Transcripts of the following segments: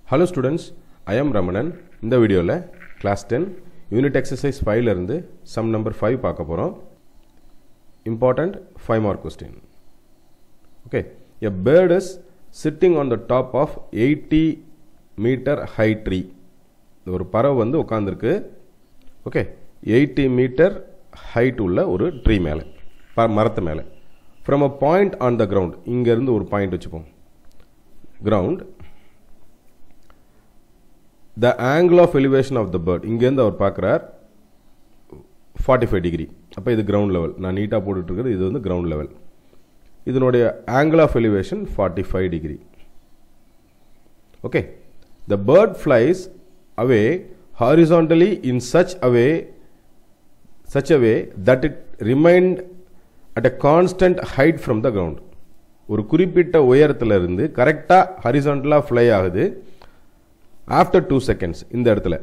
Hello students I am Ramanan இந்த வீடியோவில் class ten unit exercise ஃபைவ்லேருந்து சம் நம்பர் ஃபைவ் பார்க்க போகிறோம் important five mark question okay a bird is sitting on the top of eighty metre high tree ஒரு பறவை வந்து உட்காந்துருக்கு okay eighty metre height உள்ள ஒரு ட்ரீ மேலே ப மரத்து மேலே from a point on the ground இங்கேருந்து ஒரு பாயிண்ட் வச்சுப்போம் ground the angle of elevation of the bird இங்கேருந்து அவர் பார்க்குறார் ஃபார்ட்டி ஃபைவ் டிகிரி அப்போ இது கிரவுண்ட் லெவல் நான் நீட்டாக போட்டுட்ருக்கிறது இது வந்து கிரவுண்ட் லெவல் இதனுடைய angle of elevation forty five degree okay the bird flies away horizontally in such a way such a way that it remained at a constant height from the ground ஒரு குறிப்பிட்ட உயரத்தில் இருந்து கரெக்டாக ஹரிசான்டலாக ஃப்ளை ஆகுது after two seconds இந்த இடத்துல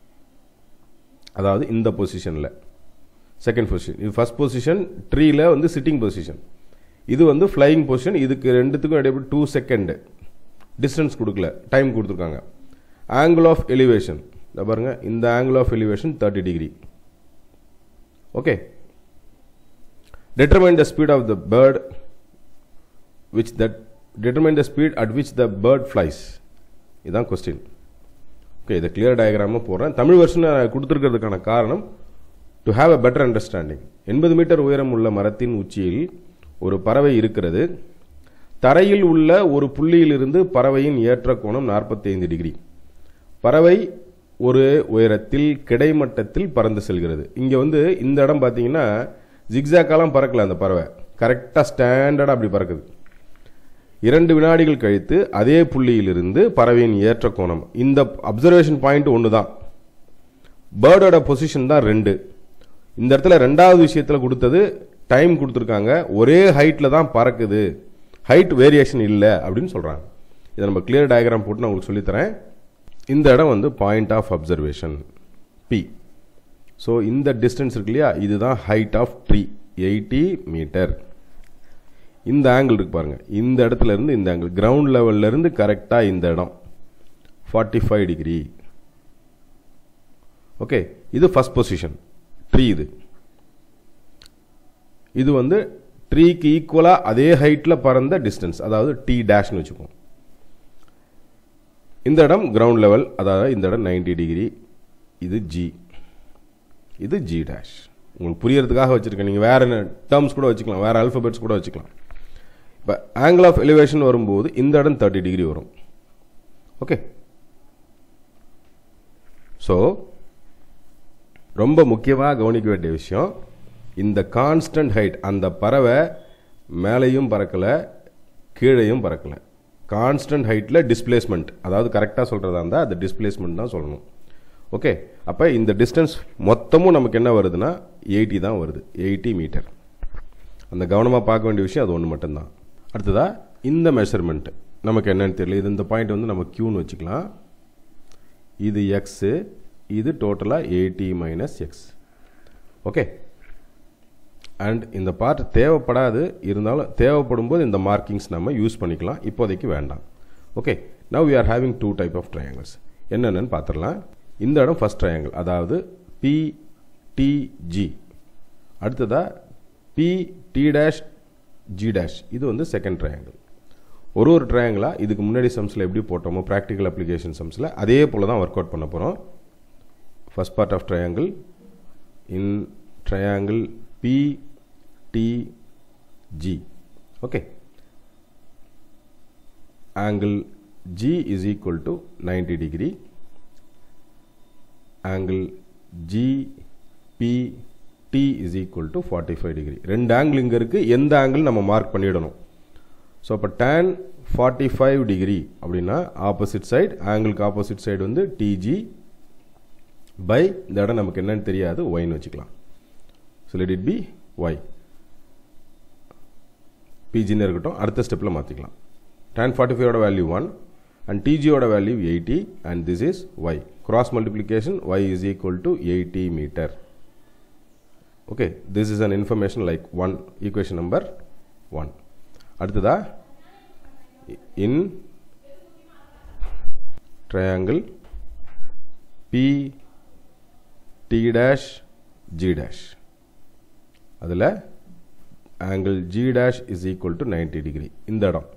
அதாவது இந்த பொசிஷனில் செகண்ட் பொசிஷன் இது ஃபஸ்ட் பொசிஷன் ட்ரீல வந்து சிட்டிங் பொசிஷன் இது வந்து ஃப்ளையிங் பொசிஷன் இதுக்கு ரெண்டுத்துக்கும் இடையே டூ செகண்டு டிஸ்டன்ஸ் கொடுக்கல டைம் கொடுத்துருக்காங்க ஆங்கிள் ஆஃப் எலிவேஷன் இந்த பாருங்க இந்த angle of elevation thirty degree okay determine the speed of the bird which that determine the speed at which the bird flies இதுதான் question okay இதை clear டயக்ராமாக போடுறேன் Tamil version கொடுத்துருக்கிறதுக்கான காரணம் to have a better understanding எண்பது மீட்டர் உயரம் உள்ள மரத்தின் உச்சியில் ஒரு பறவை இருக்கிறது தரையில் உள்ள ஒரு புள்ளியிலிருந்து பறவையின் ஏற்ற கோணம் நாற்பத்தி ஐந்து டிகிரி பறவை ஒரு உயரத்தில் கிடைமட்டத்தில் பறந்து செல்கிறது இங்கே வந்து இந்த இடம் பார்த்தீங்கன்னா ஜிக்ஸாக்கெல்லாம் பறக்கல அந்த பறவை கரெக்டாக ஸ்டாண்டர்டாக அப்படி பறக்குது இரண்டு வினாடிகள் கழித்து அதே புள்ளியிலிருந்து பறவையின் ஏற்ற கோணம் இந்த அப்சர்வேஷன் பாயிண்ட் ஒன்று தான் பேர்டோட பொசிஷன் தான் ரெண்டு இந்த இடத்துல ரெண்டாவது விஷயத்தில் கொடுத்தது டைம் கொடுத்துருக்காங்க ஒரே ஹைட்டில் தான் பறக்குது ஹைட் வேரியேஷன் இல்லை அப்படின்னு சொல்கிறாங்க இதை நம்ம கிளியர் டயக்ராம் போட்டு நான் உங்களுக்கு சொல்லித்தரேன் இந்த இடம் வந்து point of observation P so இந்த டிஸ்டன்ஸ் இருக்கு இல்லையா இதுதான் height of tree eighty metre இந்த ஆங்கிள் இருக்கு பாருங்க இந்த இடத்துல இருந்து இந்த ஆங்கிள் கிரவுண்ட் லெவல்ல இருந்து கரெக்டாக இந்த இடம் ஃபார்ட்டி ஃபைவ் டிகிரி ஓகே இது ஃபர்ஸ்ட் பொசிஷன் ட்ரீ இது இது வந்து ட்ரீக்கு ஈக்குவலாக அதே ஹைட்டில் பறந்த டிஸ்டன்ஸ் அதாவது டி டேஷ்னு வச்சுக்கோம் இந்த இடம் கிரவுண்ட் லெவல் அதாவது இந்த இடம் நைன்டி டிகிரி இது ஜி இது ஜி டேஷ் உங்களுக்கு புரியறதுக்காக வச்சுருக்கேன் நீங்கள் வேறு டேர்ம்ஸ் கூட வச்சுக்கலாம் வேறு அல்ஃபபெட்ஸ் கூட வச்சுக்கலாம் இப்போ ஆங்கிள் ஆஃப் எலிவேஷன் வரும்போது இந்த இடம் தேர்ட்டி டிகிரி வரும் ஓகே ஸோ ரொம்ப முக்கியமாக கவனிக்க வேண்டிய விஷயம் இந்த கான்ஸ்டன்ட் ஹைட் அந்த பறவை மேலேயும் பறக்கலை கீழேயும் பறக்கலை கான்ஸ்டன்ட் ஹைட்டில் டிஸ்பிளேஸ்மெண்ட் அதாவது கரெக்டாக சொல்கிறதா இருந்தால் அது டிஸ்பிளேஸ்மெண்ட் தான் சொல்லணும் ஓகே அப்போ இந்த டிஸ்டன்ஸ் மொத்தமும் நமக்கு என்ன வருதுன்னா எயிட்டி தான் வருது எயிட்டி மீட்டர் அந்த கவனமாக பார்க்க வேண்டிய விஷயம் அது ஒன்று மட்டும்தான் அடுத்ததாக இந்த மெஷர்மெண்ட்டு நமக்கு என்னன்னு தெரியல இது இந்த பாயிண்ட் வந்து நம்ம க்யூன்னு வச்சுக்கலாம் இது எக்ஸு இது டோட்டலாக eighty minus X okay and இந்த பார்ட் தேவைப்படாது இருந்தாலும் தேவைப்படும் போது இந்த மார்க்கிங்ஸ் நம்ம யூஸ் பண்ணிக்கலாம் இப்போதைக்கு வேண்டாம் okay now we are having two type of triangles என்னென்னு பார்த்துடலாம் இந்த இடம் ஃபஸ்ட் ட்ரையாங்கிள் அதாவது பிடிஜி அடுத்ததாக P D dash G dash இது வந்து செகண்ட் ட்ரையாங்கிள் ஒரு ஒரு ட்ரையாங்கிளாக இதுக்கு முன்னாடி சம்ஸில் எப்படி போட்டோமோ ப்ராக்டிக்கல் அப்ளிகேஷன் சம்ஸில் அதே போல் தான் ஒர்க் அவுட் பண்ண போகிறோம் first part of triangle in triangle P TG. Okay. Angle G is equal to 90 degree. Angle GPT is equal to 45 degree. ரெண்டு ஆங்கிள் இங்கே இருக்குது எந்த ஆங்கிள் நம்ம மார்க் பண்ணிடணும் ஸோ அப்போ டேன் ஃபார்ட்டி ஃபைவ் டிகிரி அப்படின்னா ஆப்போசிட் சைடு ஆங்கிளுக்கு opposite side வந்து டிஜி பை இந்த இடம் நமக்கு என்னன்னு தெரியாது ஒயின்னு வச்சுக்கலாம் so let it be Y பிஜின்னு இருக்கட்டும் அடுத்த ஸ்டெப்பில் மாற்றிக்கலாம் டேன் ஃபார்ட்டி ஃபைவோட வேல்யூ ஒன் அண்ட் டிஜியோட value eighty and this is Y cross multiplication Y is equal to eighty metre okay this is an information like one equation number one அடுத்ததா in triangle B D dash G dash அதில் angle G dash is equal to ninety degree இந்த இடம்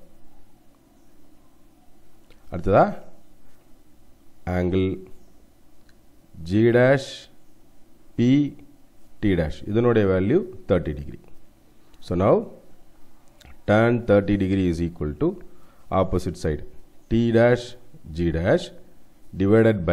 அடுத்ததா angle G dash B D dash இதனுடைய value thirty degree so now tan 30 degree is equal to opposite side t dash g dash divided by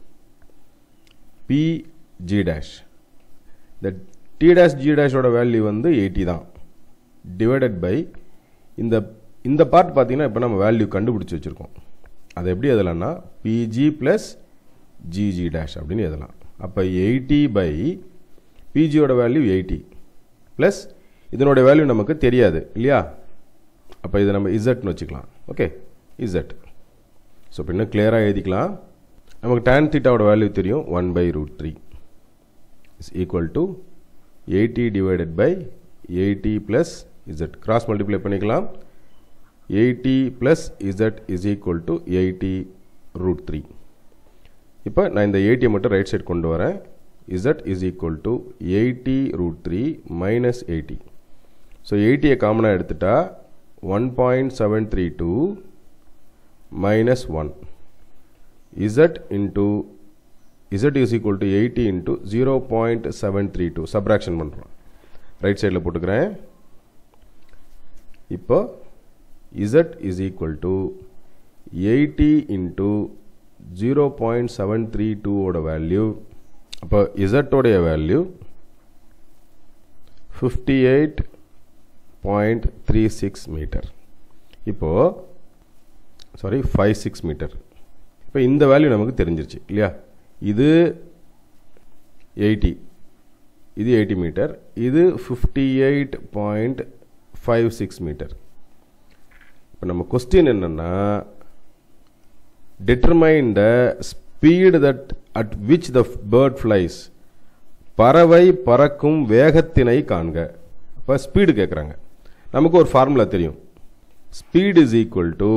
p g dash the t dash g dash ஓட value வந்து 80 தான் divided by இந்த இந்த part பார்த்தீங்கன்னா இப்போ நம்ம value கண்டுபிடிச்சி வச்சுருக்கோம் அதை எப்படி எதலாம்னா பிஜி ப்ளஸ் ஜிஜி டேஷ் அப்படின்னு எதலாம் அப்போ எயிட்டி பை பிஜியோட வேல்யூ எயிட்டி ப்ளஸ் இதனோட வேல்யூ நமக்கு தெரியாது இல்லையா அப்போ இதை நம்ம இசட்னு வச்சுக்கலாம் ஓகே இசட் ஸோ இப்போ இன்னும் கிளியராக எழுதிக்கலாம் நமக்கு tan தீட்டாவோட வேல்யூ தெரியும் one by root three is equal to eighty divided by eighty plus Z cross multiply பண்ணிக்கலாம் eighty plus Z is equal to eighty root three இப்போ நான் இந்த எயிட்டியை மட்டும் ரைட் சைடு கொண்டு வரேன் Z is equal to eighty root three minus eighty so எயிட்டியை காமனாக எடுத்துட்டா one point seven three two minus one Z into Z is equal to eighty into zero point seven three two subtraction பண்ணுறோம் right சைடில் போட்டுக்கிறேன் இப்போ Z is equal to eighty into zero point seven three டூவோட value அப்போ இசட்டோடைய value fifty eight point three six metre இப்போது sorry five six metre இப்போ இந்த வேல்யூ நமக்கு தெரிஞ்சிருச்சு இல்லையா இது எயிட்டி இது எயிட்டி மீட்டர் இது fifty eight point five six metre இப்போ நம்ம கொஸ்டின் என்னென்னா determine the speed that at which the bird flies பறவை பறக்கும் வேகத்தினை காண்க இப்போ ஸ்பீடு கேட்குறாங்க நமக்கு ஒரு ஃபார்முலா தெரியும் speed is equal to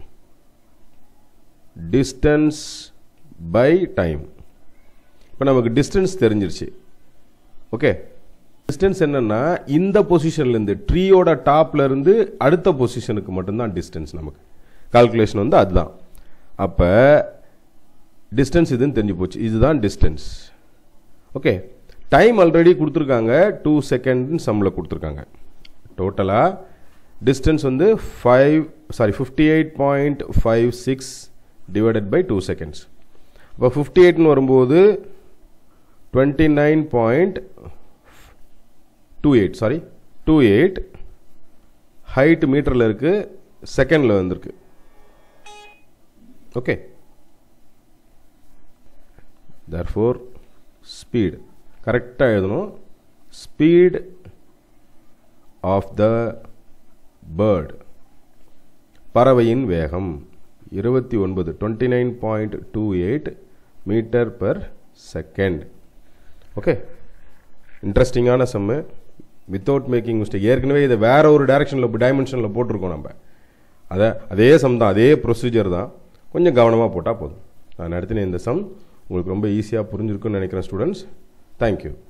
distance by time இப்போ நமக்கு டிஸ்டன்ஸ் தெரிஞ்சிருச்சு ஓகே டிஸ்டன்ஸ் என்னன்னா இந்த பொசிஷன்லேருந்து ட்ரீயோட டாப்ல இருந்து அடுத்த பொசிஷனுக்கு மட்டும்தான் டிஸ்டன்ஸ் நமக்கு கால்குலேஷன் வந்து அதுதான் அப்போ டிஸ்டன்ஸ் இதுன்னு தெரிஞ்சு போச்சு இதுதான் டிஸ்டன்ஸ் ஓகே டைம் ஆல்ரெடி கொடுத்துருக்காங்க டூ செகண்ட்னு சம்மில் கொடுத்துருக்காங்க டோட்டலாக டிஸ்டன்ஸ் வந்து five sorry fifty eight point five six divided by two seconds அப்போ ஃபிஃப்டி எயிட்னு வரும்போது twenty nine point two eight sorry two eight height மீட்டரில் இருக்குது செகண்டில் வந்திருக்கு okay therefore speed கரெக்டாக எழுதணும் ஸ்பீட் ஆஃப் த பேர்ட் பறவையின் வேகம் இருபத்தி ஒன்பது twenty nine point two eight metre per second okay இன்ட்ரெஸ்டிங்கான சம்மு வித்தவுட் மேக்கிங் மிஸ்டேக் ஏற்கனவே இதை வேற ஒரு டைரக்ஷனில் டைமென்ஷனில் போட்டிருக்கோம் நம்ம அதை அதே சம் தான் அதே ப்ரொசீஜர் தான் கொஞ்சம் கவனமாக போட்டால் போதும் நான் நடத்தின இந்த சம் உங்களுக்கு ரொம்ப ஈஸியாக புரிஞ்சிருக்குன்னு நினைக்கிறேன் ஸ்டூடெண்ட்ஸ் தேங்க்யூ